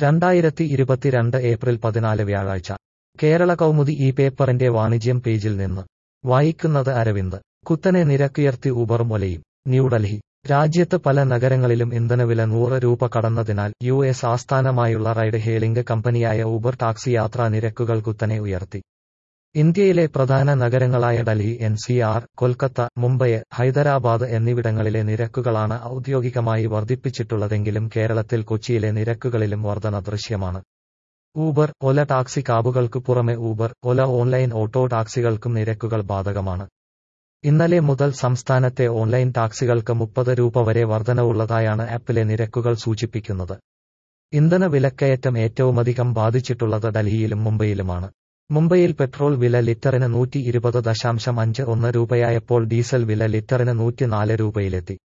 രണ്ടായിരത്തി ഇരുപത്തിരണ്ട് ഏപ്രിൽ പതിനാല് വ്യാഴാഴ്ച കേരള കൗമുദി ഈ പേപ്പറിന്റെ വാണിജ്യം പേജിൽ നിന്ന് വായിക്കുന്നത് അരവിന്ദ് കുത്തനെ നിരക്കുയർത്തി ഊബർ മൊലയും ന്യൂഡൽഹി രാജ്യത്ത് പല നഗരങ്ങളിലും ഇന്ധനവില നൂറ് രൂപ കടന്നതിനാൽ യു എസ് ആസ്ഥാനമായുള്ള റൈഡ് ഹേളിംഗ് കമ്പനിയായ ഊബർ ടാക്സി യാത്രാ നിരക്കുകൾ കുത്തനെ ഉയർത്തി ഇന്ത്യയിലെ പ്രധാന നഗരങ്ങളായ Delhi N C R Kolkata Mumbai Hyderabad എന്നിവിടങ്ങളിലെ നിരക്കുകളാണ് ഔദ്യോഗികമായി വർദ്ധിപ്പിച്ചിട്ടുള്ളതെങ്കിലും കേരളത്തിൽ കൊച്ചിയിലെ നിരക്കുകളിലും വർധന ദൃശ്യമാണ് ഊബർ ഒല ടാക്സി കാബുകൾക്കു പുറമെ ഊബർ ഒല ഓൺലൈൻ ഓട്ടോ ടാക്സികൾക്കും നിരക്കുകൾ ബാധകമാണ് ഇന്നലെ മുതൽ സംസ്ഥാനത്തെ ഓൺലൈൻ ടാക്സികൾക്ക് മുപ്പത് രൂപ വരെ വർധനവുള്ളതായാണ് ആപ്പിലെ നിരക്കുകൾ സൂചിപ്പിക്കുന്നത് ഇന്ധന വിലക്കയറ്റം ഏറ്റവുമധികം ബാധിച്ചിട്ടുള്ളത് ഡൽഹിയിലും മുംബൈയിലുമാണ് മുംബൈയിൽ പെട്രോൾ വില ലിറ്ററിന് നൂറ്റി ഇരുപത് ദശാംശം അഞ്ച് ഒന്ന് രൂപയായപ്പോൾ ഡീസൽ വില ലിറ്ററിന് നൂറ്റിനാല് രൂപയിലെത്തി